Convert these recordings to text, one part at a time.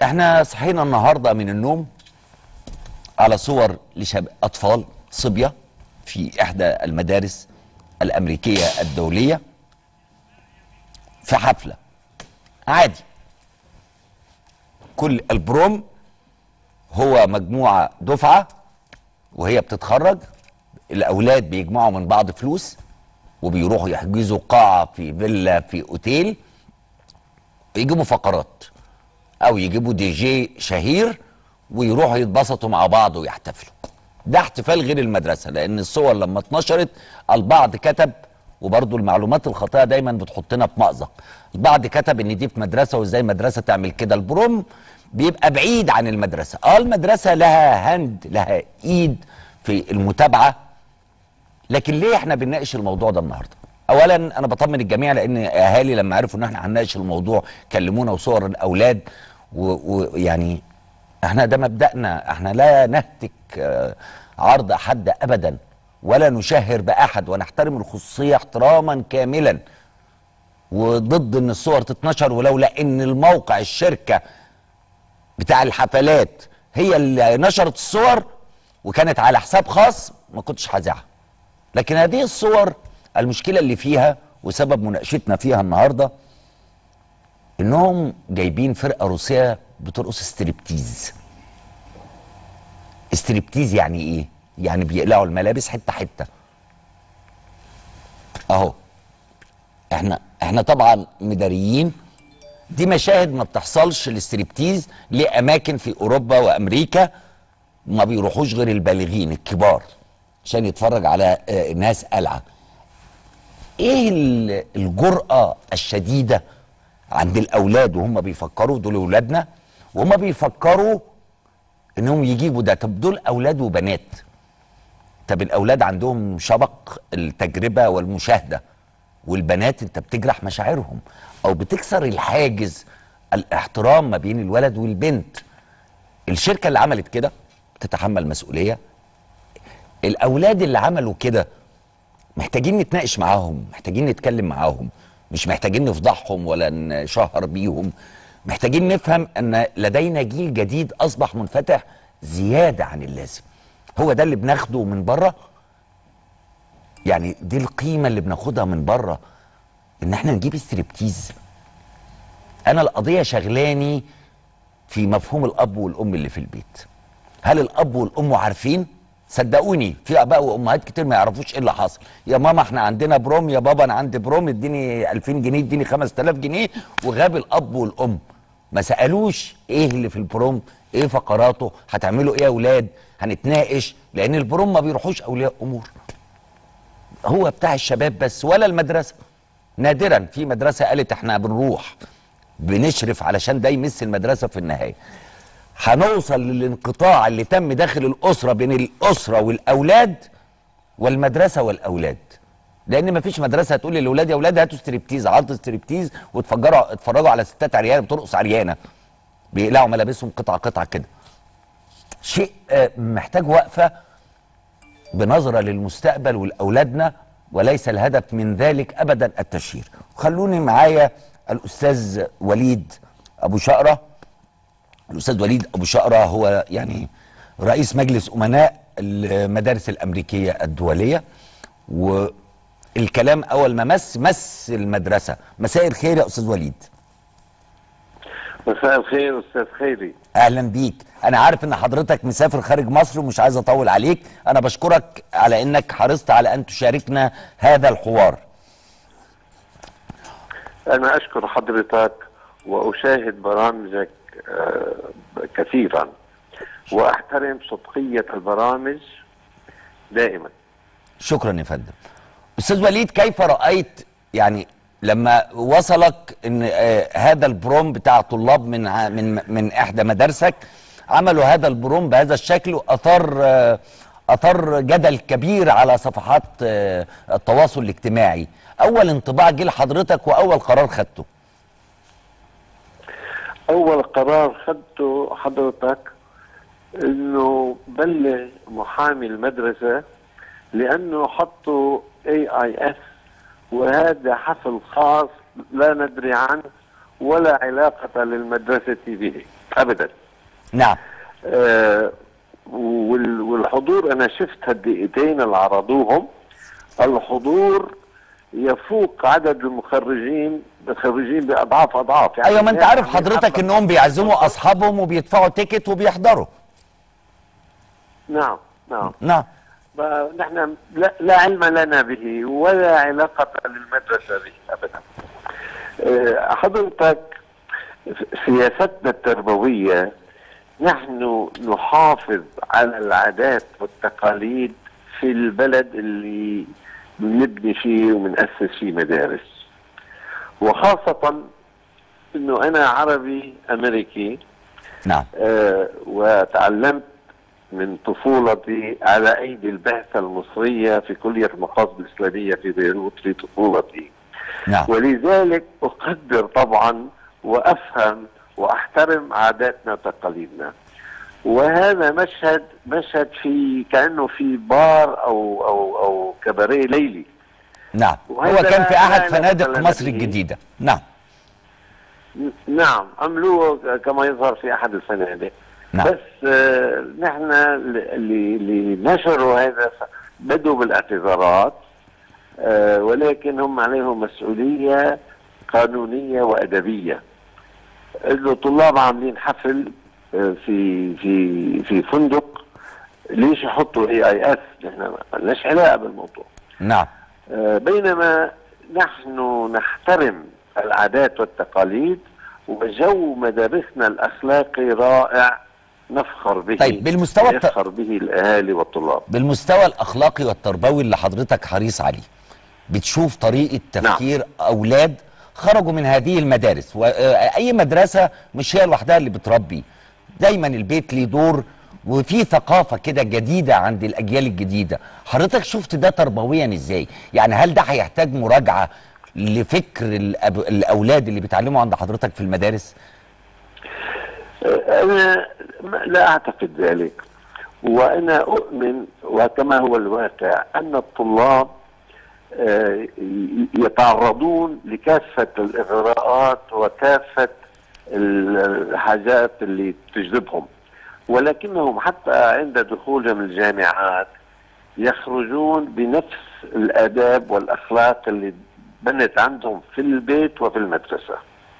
احنا صحينا النهارده من النوم على صور لشاب اطفال صبيه في احدى المدارس الامريكيه الدوليه في حفله عادي كل البروم هو مجموعه دفعه وهي بتتخرج الاولاد بيجمعوا من بعض فلوس وبيروحوا يحجزوا قاعه في فيلا في اوتيل يجيبوا فقرات او يجيبوا دي جي شهير ويروحوا يتبسطوا مع بعض ويحتفلوا ده احتفال غير المدرسه لان الصور لما اتنشرت البعض كتب وبرضه المعلومات الخاطئه دايما بتحطنا في مأزق البعض كتب ان دي في مدرسه وازاي مدرسه تعمل كده البروم بيبقى بعيد عن المدرسه اه المدرسه لها هند لها ايد في المتابعه لكن ليه احنا بنناقش الموضوع ده النهارده اولا انا بطمن الجميع لان اهالي لما عرفوا ان احنا هنناقش الموضوع كلمونا وصور الاولاد ويعني احنا ده مبدأنا احنا لا نهتك آه، عرض حد ابدا ولا نشهر باحد ونحترم الخصوصيه احتراما كاملا وضد ان الصور تتنشر ولولا ان الموقع الشركه بتاع الحفلات هي اللي نشرت الصور وكانت على حساب خاص ما كنتش هذاعها لكن هذه الصور المشكله اللي فيها وسبب مناقشتنا فيها النهارده انهم جايبين فرقه روسيه بترقص ستريبتيز ستريبتيز يعني ايه يعني بيقلعوا الملابس حته حته اهو احنا احنا طبعا مداريين دي مشاهد ما بتحصلش للستريبتيز لاماكن في اوروبا وامريكا ما بيروحوش غير البالغين الكبار عشان يتفرج على آه، ناس قلعه ايه ال- الجرأة الشديدة عند الاولاد وهم بيفكروا دول اولادنا وهم بيفكروا انهم يجيبوا ده طب دول اولاد وبنات طب الاولاد عندهم شبق التجربة والمشاهدة والبنات انت بتجرح مشاعرهم او بتكسر الحاجز الاحترام ما بين الولد والبنت الشركة اللي عملت كده تتحمل مسؤولية الاولاد اللي عملوا كده محتاجين نتناقش معاهم محتاجين نتكلم معاهم مش محتاجين نفضحهم ولا نشهر بيهم محتاجين نفهم ان لدينا جيل جديد اصبح منفتح زياده عن اللازم هو ده اللي بناخده من بره يعني دي القيمه اللي بناخدها من بره ان احنا نجيب ستريبتيز انا القضيه شغلاني في مفهوم الاب والام اللي في البيت هل الاب والام عارفين صدقوني في اباء وامهات كتير ما يعرفوش ايه اللي حصل يا ماما احنا عندنا بروم يا بابا انا عندي بروم اديني 2000 جنيه اديني 5000 جنيه وغاب الاب والام ما سالوش ايه اللي في البروم ايه فقراته هتعملوا ايه يا اولاد هنتناقش لان البروم ما بيروحوش اولياء امور هو بتاع الشباب بس ولا المدرسه نادرا في مدرسه قالت احنا بنروح بنشرف علشان ده يمس المدرسه في النهايه هنوصل للانقطاع اللي تم داخل الاسره بين الاسره والاولاد والمدرسه والاولاد لان مفيش مدرسه هتقول للاولاد يا اولاد هاتوا ستريبتيز عرض ستريبتيز واتفرجوا اتفرجوا على ستات عريانه بترقص عريانه بيقلعوا ملابسهم قطعه قطعه كده شيء آه، محتاج وقفه بنظره للمستقبل ولاولادنا وليس الهدف من ذلك ابدا التشهير خلوني معايا الاستاذ وليد ابو شقره الاستاذ وليد ابو شقره هو يعني رئيس مجلس امناء المدارس الامريكيه الدوليه والكلام اول ما مس مس المدرسه مساء الخير يا استاذ وليد مساء الخير استاذ خيري اهلا بيك انا عارف ان حضرتك مسافر خارج مصر ومش عايز اطول عليك انا بشكرك على انك حرصت على ان تشاركنا هذا الحوار انا اشكر حضرتك واشاهد برامجك آه، كثيرا واحترم صدقيه البرامج دائما شكرا يا فندم استاذ وليد كيف رايت يعني لما وصلك ان آه هذا البروم بتاع طلاب من ع- من من احدى مدارسك عملوا هذا البروم بهذا الشكل واثار آه اثار جدل كبير على صفحات آه التواصل الاجتماعي اول انطباع جه لحضرتك واول قرار خدته اول قرار خدته حضرتك انه بلغ محامي المدرسه لانه حطوا اي اي اس وهذا حفل خاص لا ندري عنه ولا علاقه للمدرسه به ابدا نعم آه، وال- والحضور انا شفت هالدقيقتين اللي عرضوهم الحضور يفوق عدد المخرجين الخريجين باضعاف اضعاف يعني ايوه ما انت الناس عارف عاملين حضرتك حفلة. انهم بيعزموا اصحابهم وبيدفعوا تيكت وبيحضروا نعم نعم نعم نحن لا, لا علم لنا به ولا علاقة للمدرسة به أبدا آه، حضرتك سياستنا التربوية نحن نحافظ على العادات والتقاليد في البلد اللي بنبني فيه وبنأسس فيه مدارس وخاصة انه انا عربي امريكي نعم آه، وتعلمت من طفولتي على ايدي البعثه المصريه في كليه المقاصد الاسلاميه في بيروت في طفولتي نعم ولذلك اقدر طبعا وافهم واحترم عاداتنا وتقاليدنا وهذا مشهد مشهد في كانه في بار او او او كباريه ليلي نعم هو وهذا كان في لا- احد لا فنادق يدخل مصر به. الجديده نعم نعم عملوه كما يظهر في احد الفنادق نعم. بس آه، نحن اللي اللي نشروا هذا بدوا بالاعتذارات آه، ولكن هم عليهم مسؤوليه قانونيه وادبيه انه طلاب عاملين حفل آه، في في في فندق ليش يحطوا اي اي اس نحن ما لناش علاقه بالموضوع نعم آه، بينما نحن نحترم العادات والتقاليد وجو مدارسنا الاخلاقي رائع نفخر به طيب، بالمستوى الت- يفخر به الاهالي والطلاب بالمستوى الاخلاقي والتربوي اللي حضرتك حريص عليه بتشوف طريقه تفكير اولاد خرجوا من هذه المدارس واي مدرسه مش هي لوحدها اللي بتربي دايما البيت ليه دور وفي ثقافه كده جديده عند الاجيال الجديده حضرتك شفت ده تربويا ازاي يعني هل ده هيحتاج مراجعه لفكر الأب... الاولاد اللي بيتعلموا عند حضرتك في المدارس آه، انا ما- لا اعتقد ذلك وانا اؤمن وكما هو الواقع ان الطلاب آه، ي- يتعرضون لكافه الاغراءات وكافه الحاجات اللي تجذبهم ولكنهم حتى عند دخولهم الجامعات يخرجون بنفس الاداب والاخلاق اللي بنت عندهم في البيت وفي المدرسه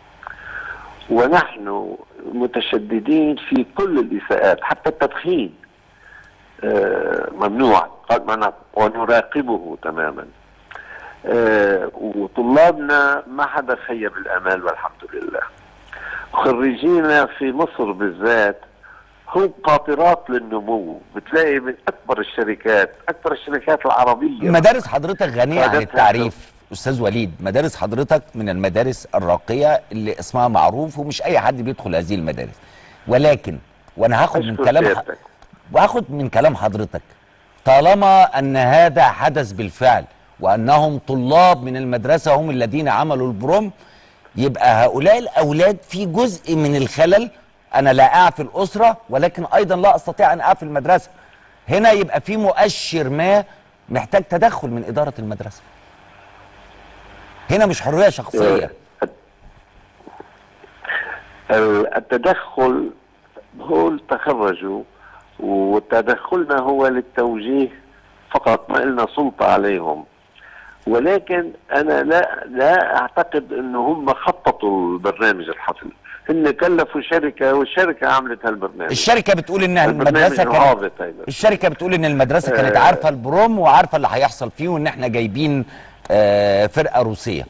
ونحن متشددين في كل الاساءات حتى التدخين آه، ممنوع قد منع ونراقبه تماما آه، وطلابنا ما حدا خيب الامال والحمد لله خريجينا في مصر بالذات هم قاطرات للنمو بتلاقي من اكبر الشركات اكبر الشركات العربيه مدارس حضرتك غنية عن قادتها التعريف أستاذ وليد مدارس حضرتك من المدارس الراقية اللي اسمها معروف ومش أي حد بيدخل هذه المدارس ولكن وأنا هاخد من أشكر كلام ح... سيادتك. وهاخد من كلام حضرتك طالما أن هذا حدث بالفعل وأنهم طلاب من المدرسة هم الذين عملوا البروم يبقى هؤلاء الأولاد في جزء من الخلل أنا لا أعفي الأسرة ولكن أيضا لا أستطيع أن أعفي المدرسة هنا يبقى في مؤشر ما محتاج تدخل من إدارة المدرسة هنا مش حرية شخصية ال- التدخل هو تخرجوا وتدخلنا هو للتوجيه فقط ما لنا سلطة عليهم ولكن أنا لا لا أعتقد أنه هم خططوا البرنامج الحفل هن كلفوا شركة والشركة عملت هالبرنامج الشركة بتقول إنها البرنامج المدرسة كانت هابط أيضا الشركة بتقول إن المدرسة كانت آه. عارفة البروم وعارفة اللي هيحصل فيه وإن إحنا جايبين آه، فرقة روسية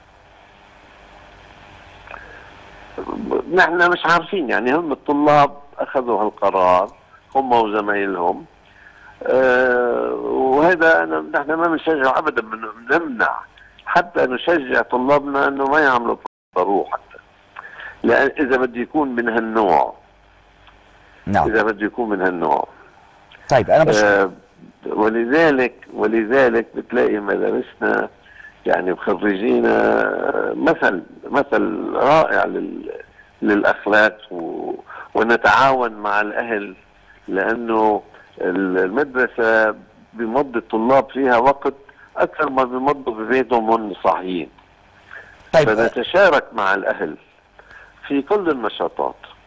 نحن مش عارفين يعني هم الطلاب اخذوا هالقرار هم وزمايلهم أه وهذا أنا نحن ما بنشجع ابدا بن- بنمنع حتى نشجع طلابنا انه ما يعملوا ضروح حتى لان اذا بده يكون من هالنوع نعم اذا بده يكون من هالنوع طيب أنا بش... آه، ولذلك ولذلك بتلاقي مدارسنا يعني مخرجينا آه، مثل مثل رائع لل للاخلاق و ونتعاون مع الاهل لانه المدرسه بمضي الطلاب فيها وقت اكثر ما بمضوا ببيتهم وهم صاحيين طيب فنتشارك مع الاهل في كل النشاطات